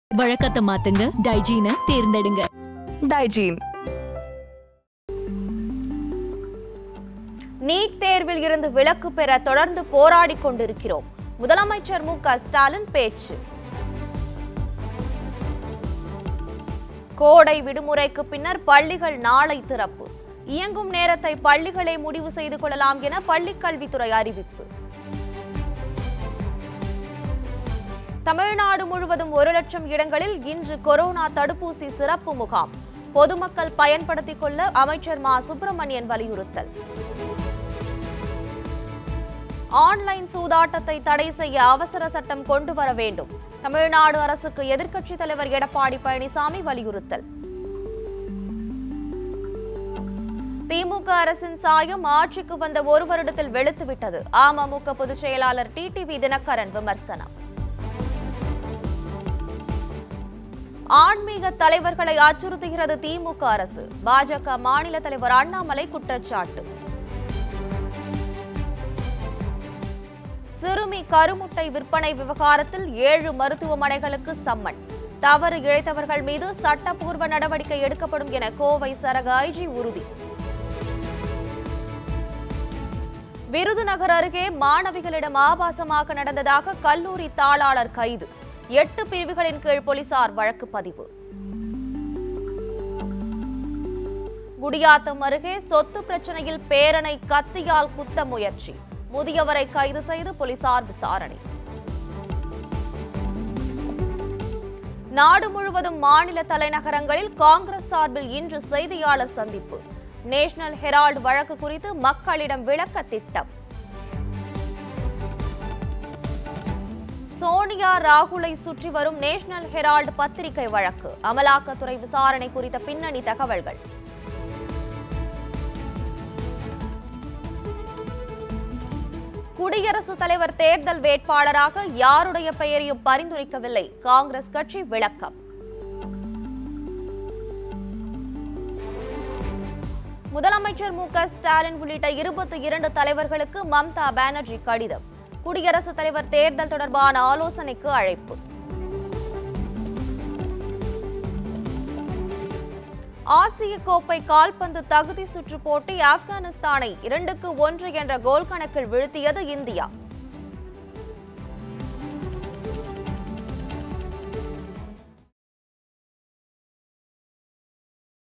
வழக்கத்தை மாத்துங்க டைஜீனை தேர்ந்தெடுங்க டைஜீன் நீட் தேர்வில் இருந்து விலக்கு பெற தொடர்ந்து போராடி கொண்டிருக்கிறோம் முதலமைச்சர் மு க ஸ்டாலின் பேச்சு கோடை விடுமுறைக்கு பின்னர் பள்ளிகள் நாளை திறப்பு இயங்கும் நேரத்தை பள்ளிகளே முடிவு செய்து கொள்ளலாம் என பள்ளிக் கல்வித்துறை அறிவிப்பு தமிழ்நாடு முழுவதும் ஒரு லட்சம் இடங்களில் இன்று கொரோனா தடுப்பூசி சிறப்பு முகாம் பொதுமக்கள் பயன்படுத்திக் கொள்ள அமைச்சர் மா சுப்பிரமணியன் வலியுறுத்தல் ஆன்லைன் சூதாட்டத்தை தடை செய்ய அவசர சட்டம் கொண்டு வர வேண்டும் தமிழ்நாடு அரசுக்கு எதிர்க்கட்சித் தலைவர் எடப்பாடி பழனிசாமி வலியுறுத்தல் திமுக அரசின் சாயம் ஆட்சிக்கு வந்த ஒரு வருடத்தில் வெளுத்துவிட்டது அமமுக பொதுச் செயலாளர் டிடிவி தினகரன் விமர்சனம் ஆன்மீக தலைவர்களை அச்சுறுத்துகிறது திமுக அரசு பாஜக மாநில தலைவர் அண்ணாமலை குற்றச்சாட்டு சிறுமி கருமுட்டை விற்பனை விவகாரத்தில் ஏழு மருத்துவமனைகளுக்கு சம்மன் தவறு இழைத்தவர்கள் மீது சட்டப்பூர்வ நடவடிக்கை எடுக்கப்படும் என கோவை சரக ஐஜி உறுதி விருதுநகர் அருகே மாணவிகளிடம் ஆபாசமாக நடந்ததாக கல்லூரி தாளாளர் கைது எட்டு பிரிவுகளின் கீழ் போலீசார் வழக்கு பதிவு குடியாத்தம் அருகே சொத்து பிரச்சனையில் பேரனை கத்தியால் குத்த முயற்சி முதியவரை கைது செய்து போலீசார் விசாரணை நாடு முழுவதும் மாநில தலைநகரங்களில் காங்கிரஸ் சார்பில் இன்று செய்தியாளர் சந்திப்பு நேஷனல் ஹெரால்டு வழக்கு குறித்து மக்களிடம் விளக்க திட்டம் சோனியா ராகுலை சுற்றி வரும் நேஷனல் ஹெரால்டு பத்திரிகை வழக்கு அமலாக்கத்துறை விசாரணை குறித்த பின்னணி தகவல்கள் குடியரசுத் தலைவர் தேர்தல் வேட்பாளராக யாருடைய பெயரையும் பரிந்துரைக்கவில்லை காங்கிரஸ் கட்சி விளக்கம் முதலமைச்சர் மு க ஸ்டாலின் உள்ளிட்ட இருபத்தி இரண்டு தலைவர்களுக்கு மம்தா பானர்ஜி கடிதம் குடியரசுத் தலைவர் தேர்தல் தொடர்பான ஆலோசனைக்கு அழைப்பு ஆசிய கோப்பை கால்பந்து தகுதி சுற்று போட்டி ஆப்கானிஸ்தானை இரண்டுக்கு ஒன்று என்ற கோல் கணக்கில் வீழ்த்தியது இந்தியா